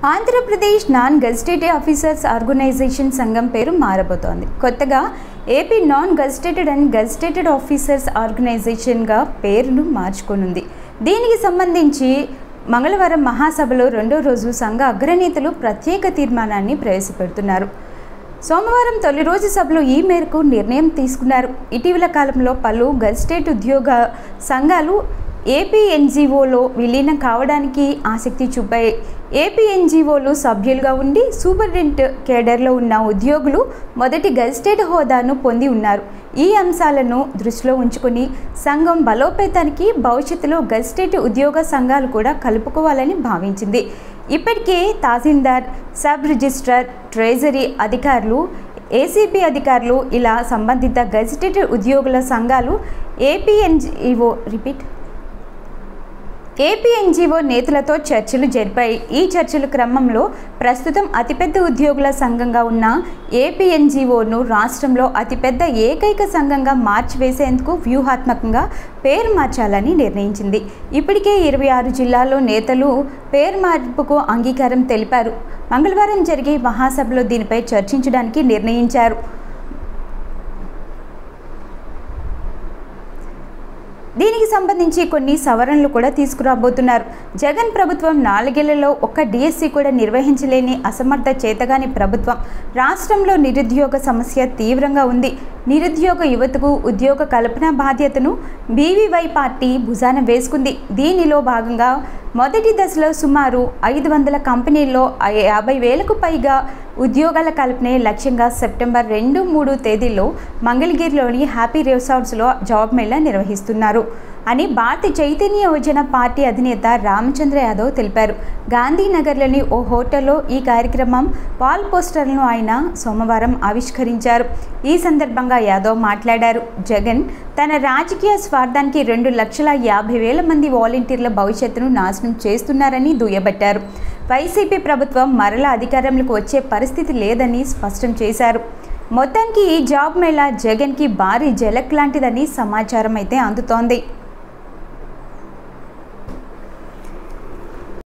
Andhra Pradesh non gazetted officers organisation సంఘం పేరు మారబోతోంది కొత్తగా AP non gazetted and gazetted officers ఆర్గనైజేషన్గా పేరును మార్చుకోనుంది దీనికి సంబంధించి మంగళవారం మహాసభలో రెండో రోజు సంఘ అగ్రనేతలు ప్రత్యేక తీర్మానాన్ని ప్రవేశపెడుతున్నారు సోమవారం తొలి రోజు సభలో ఈ మేరకు నిర్ణయం తీసుకున్నారు ఇటీవల కాలంలో పలు గజిటేట్ ఉద్యోగ సంఘాలు ఏపీ ఎన్జిఓలో విలీనం కావడానికి ఆసక్తి చూపాయి ఏపీ ఎన్జిఓలు సభ్యులుగా ఉండి సూపరింటెండెంట్ కేడర్లో ఉన్న ఉద్యోగులు మొదటి గజిటేట్ హోదాను పొంది ఉన్నారు ఈ అంశాలను దృష్టిలో ఉంచుకొని సంఘం బలోపేతానికి భవిష్యత్తులో గజిటేట్ ఉద్యోగ సంఘాలు కూడా కలుపుకోవాలని భావించింది ఇప్పటికే తహసీల్దార్ సబ్ రిజిస్ట్రార్ ట్రెజరీ అధికారులు ఏసీబీ అధికారులు ఇలా సంబంధిత గజిటెడ్ ఉద్యోగుల సంఘాలు ఏపీఎన్జిఓ రిపీట్ ఏపీఎన్జిఓ నేతలతో చర్చలు జరిపాయి ఈ చర్చల క్రమంలో ప్రస్తుతం అతిపెద్ద ఉద్యోగుల సంఘంగా ఉన్న ఏపీఎన్జిఓను రాష్ట్రంలో అతిపెద్ద ఏకైక సంఘంగా మార్చివేసేందుకు వ్యూహాత్మకంగా పేరు మార్చాలని నిర్ణయించింది ఇప్పటికే ఇరవై ఆరు జిల్లాల్లో నేతలు పేరు మార్పుకు అంగీకారం తెలిపారు మంగళవారం జరిగే మహాసభలో దీనిపై చర్చించడానికి నిర్ణయించారు దీనికి సంబంధించి కొన్ని సవరణలు కూడా తీసుకురాబోతున్నారు జగన్ ప్రభుత్వం నాలుగేళ్లలో ఒక్క డిఎస్సి కూడా నిర్వహించలేని అసమర్థ చేతగాని ప్రభుత్వం రాష్ట్రంలో నిరుద్యోగ సమస్య తీవ్రంగా ఉంది నిరుద్యోగ యువతకు ఉద్యోగ కల్పన బాధ్యతను బీవీవై పార్టీ భుజాన వేసుకుంది దీనిలో భాగంగా మొదటి దశలో సుమారు ఐదు వందల కంపెనీల్లో యాభై వేలకు పైగా ఉద్యోగాల కల్పనే లక్ష్యంగా సెప్టెంబర్ రెండు మూడు తేదీల్లో మంగళగిరిలోని హ్యాపీ రిసార్ట్స్లో జాబ్ మేళా నిర్వహిస్తున్నారు అని భారత చైతన్య యోజన పార్టీ అధినేత రామచంద్ర యాదవ్ తెలిపారు గాంధీనగర్లోని ఓ హోటల్లో ఈ కార్యక్రమం వాల్ పోస్టర్లను ఆయన సోమవారం ఆవిష్కరించారు ఈ సందర్భంగా యాదవ్ మాట్లాడారు జగన్ తన రాజకీయ స్వార్థానికి రెండు లక్షల యాభై వేల మంది వాలంటీర్ల భవిష్యత్తును నాశనం చేస్తున్నారని దుయ్యబట్టారు వైసీపీ ప్రభుత్వం మరలా అధికారంలోకి వచ్చే పరిస్థితి లేదని స్పష్టం చేశారు మొత్తానికి ఈ జాబ్ మేళా జగన్కి భారీ జలక్ లాంటిదని సమాచారం అయితే అందుతోంది